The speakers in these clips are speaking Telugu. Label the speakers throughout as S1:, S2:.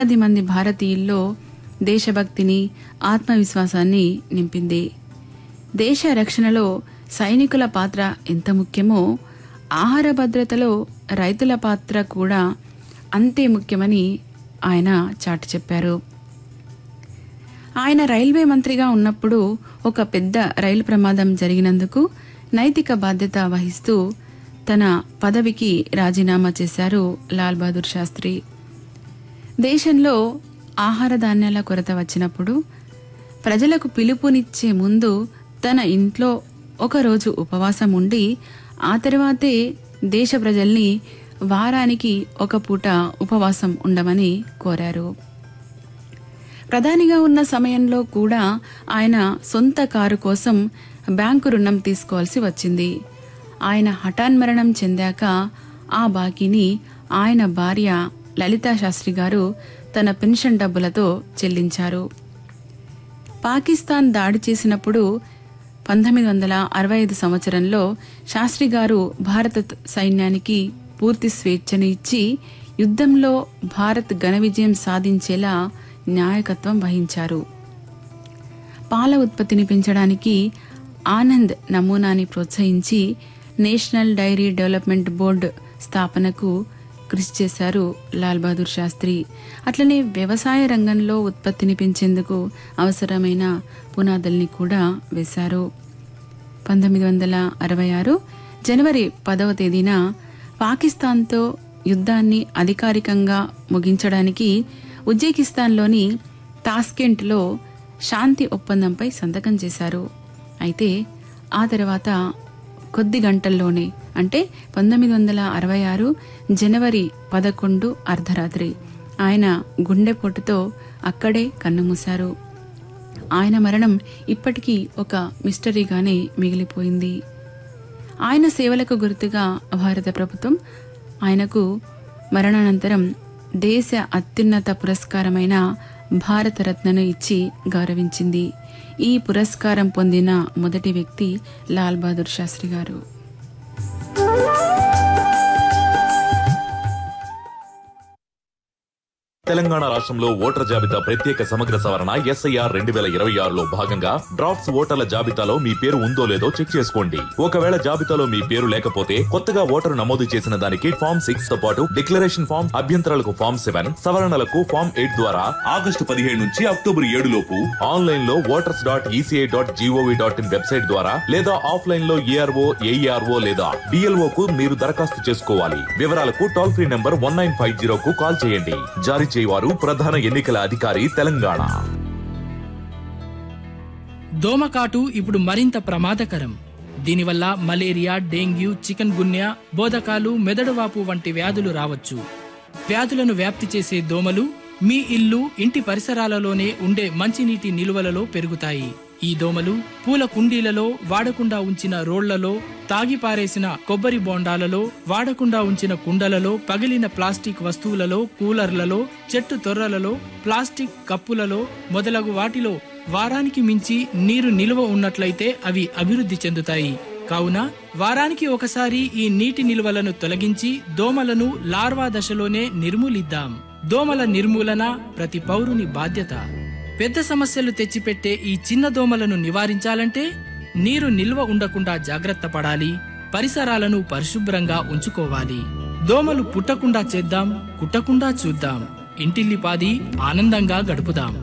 S1: పది మంది భారతీయుల్లో దేశభక్తిని ఆత్మవిశ్వాసాన్ని నింపింది దేశ రక్షణలో సైనికుల పాత్ర ఎంత ముఖ్యమో ఆహార భద్రతలో రైతుల పాత్ర కూడా అంతే ముఖ్యమని ఆయన చాటి చెప్పారు ఆయన రైల్వే మంత్రిగా ఉన్నప్పుడు ఒక పెద్ద రైలు ప్రమాదం జరిగినందుకు నైతిక బాధ్యత వహిస్తూ తన పదవికి రాజీనామా చేశారు లాల్ బహదూర్ శాస్త్రి దేశంలో ఆహార ధాన్యాల కొరత వచ్చినప్పుడు ప్రజలకు పిలుపునిచ్చే ముందు తన ఇంట్లో ఒకరోజు ఉపవాసం ఉండి ఆ తర్వాతే దేశ ప్రజల్ని వారానికి ఒక పూట ఉపవాసం ఉండమని కోరారు ప్రధానిగా ఉన్న సమయంలో కూడా ఆయన సొంత కారు కోసం బ్యాంకు రుణం తీసుకోవాల్సి వచ్చింది ఆయన హఠాన్మరణం చెందాక ఆ బాకీని ఆయన భార్య లలితా శాస్త్రి గారు తన పెన్షన్ డబ్బులతో చెల్లించారు పాకిస్తాన్ దాడి చేసినప్పుడు పంతొమ్మిది వందల అరవై ఐదు సంవత్సరంలో శాస్త్రి గారు భారత త- సైన్యానికి పూర్తి స్వేచ్ఛను ఇచ్చి యుద్ధంలో భారత్ ఘన విజయం సాధించేలా నాయకత్వం వహించారు పాల ఉత్పత్తిని పెంచడానికి ఆనంద్ నమూనాని ప్రోత్సహించి నేషనల్ డైరీ డెవలప్మెంట్ బోర్డు స్థాపనకు కృషి చేశారు లాల్ బహదూర్ శాస్త్రి అట్లనే వ్యవసాయ రంగంలో ఉత్పత్తిని పెంచేందుకు అవసరమైన పునాదుల్ని కూడా వేశారు పంతొమ్మిది వందల అరవై ఆరు జనవరి పదవ తేదీన పాకిస్తాన్తో యుద్ధాన్ని అధికారికంగా ముగించడానికి ఉజ్బెకిస్తాన్లోని తాస్కెంట్లో శాంతి ఒప్పందంపై సంతకం చేశారు అయితే ఆ తర్వాత కొద్ది గంటల్లోనే అంటే పంతొమ్మిది వందల అరవై ఆరు జనవరి పదకొండు అర్ధరాత్రి ఆయన గుండెపోటుతో అక్కడే కన్నుమూశారు ఆయన మరణం ఇప్పటికీ ఒక మిస్టరీగానే మిగిలిపోయింది ఆయన సేవలకు గుర్తుగా భారత ప్రభుత్వం ఆయనకు మరణానంతరం దేశ అత్యున్నత పురస్కారమైన భారతరత్నను ఇచ్చి గౌరవించింది ఈ పురస్కారం పొందిన మొదటి వ్యక్తి లాల్ బహదూర్ శాస్త్రి గారు
S2: తెలంగాణ రాష్ట్రంలో ఓటర్ల జాబితా ప్రత్యేక సమగ్ర సవరణ ఎస్ఐఆర్ రెండు వేల ఇరవై ఆరులో భాగంగా డ్రాఫ్ట్స్ ఓటర్ల జాబితాలో మీ పేరు ఉందో లేదో చెక్ చేసుకోండి ఒకవేళ జాబితాలో మీ పేరు లేకపోతే కొత్తగా ఓటరు నమోదు చేసిన దానికి ఫామ్ సిక్స్ తో పాటు డిక్లరేషన్ ఫామ్ అభ్యంతరాలకు ఫామ్ సెవెన్ సవరణలకు ఫామ్ ఎయిట్ ద్వారా ఆగస్టు పదిహేడు నుంచి అక్టోబర్ ఏడు లోపు ఆన్లైన్ లో voters dot ECI dot GOV dot IN website ద్వారా లేదా ఆఫ్లైన్ లో ఏఆర్ఓ ఏఈఆర్ఓ లేదా డిఎల్ఓ కు మీరు దరఖాస్తు చేసుకోవాలి వివరాలకు toll free number one nine five zero కు కాల్ చేయండి జారీ చేయవారు ప్రధాన ఎన్నికల అధికారి తెలంగాణ
S3: దోమకాటు ఇప్పుడు మరింత ప్రమాదకరం దీనివల్ల మలేరియా డెంగ్యూ చికెన్ గున్యా బోధకాలు మెదడువాపు వంటి వ్యాధులు రావచ్చు వ్యాధులను వ్యాప్తి చేసే దోమలు మీ ఇల్లు ఇంటి పరిసరాలలోనే ఉండే మంచినీటి నిలువలలో పెరుగుతాయి ఈ దోమలు పూల కుండీలలో వాడకుండా ఉంచిన రోళ్లలో తాగి పారేసిన కొబ్బరి బోండాలలో వాడకుండా ఉంచిన కుండలలో పగిలిన ప్లాస్టిక్ వస్తువులలో కూలర్లలో చెట్టు తొర్రలలో ప్లాస్టిక్ కప్పులలో మొదలగు వాటిలో వారానికి మించి నీరు నిలువ ఉన్నట్లయితే అవి అభివృద్ధి చెందుతాయి కావున వారానికి ఒకసారి ఈ నీటి నిల్వలను తొలగించి దోమలను లార్వా దశలోనే నిర్మూలిద్దాం దోమల నిర్మూలన ప్రతి పౌరుని బాధ్యత పెద్ద సమస్యలు తెచ్చిపెట్టే ఈ చిన్న దోమలను నివారించాలంటే నీరు నిల్వ ఉండకుండా జాగ్రత్త పడాలి పరిసరాలను పరిశుభ్రంగా ఉంచుకోవాలి దోమలు పుట్టకుండా చేద్దాం కుట్టకుండా చూద్దాం ఇంటిల్లిపాది ఆనందంగా గడుపుదాం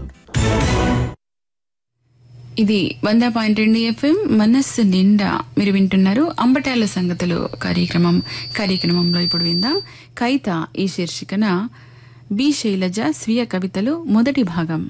S1: ఇది వంద పాయింట్ రెండు ఎఫ్ఎం మనస్సు నిండా మీరు వింటున్నారు అంబటాల సంగతులు కార్యక్రమం కార్యక్రమంలో ఇప్పుడు విందాం కైత ఈ శీర్షికన బి శైలజ స్వీయ కవితలు మొదటి భాగం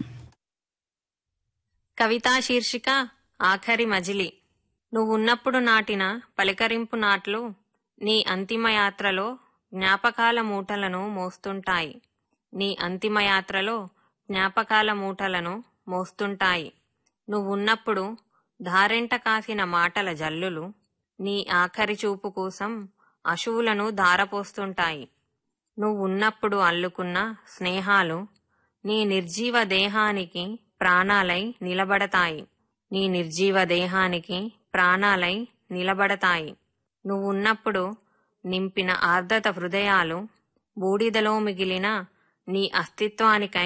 S4: కవితా శీర్షిక ఆఖరి మజిలి నువ్వున్నప్పుడు నాటిన పలకరింపు నాట్లు నీ అంతిమ యాత్రలో జ్ఞాపకాల మూటలను మోస్తుంటాయి నీ అంతిమ యాత్రలో జ్ఞాపకాల మూటలను మోస్తుంటాయి నువ్వున్నప్పుడు ధారెంట కాసిన మాటల జల్లులు నీ ఆఖరి చూపు కోసం అశువులను ధారపోస్తుంటాయి నువ్వున్నప్పుడు అల్లుకున్న స్నేహాలు నీ నిర్జీవ దేహానికి ప్రాణాలై నిలబడతాయి నీ నిర్జీవ దేహానికి ప్రాణాలై నిలబడతాయి నువ్వున్నప్పుడు నింపిన ఆర్ద్రత హృదయాలు బూడిదలో మిగిలిన నీ అస్తిత్వానికై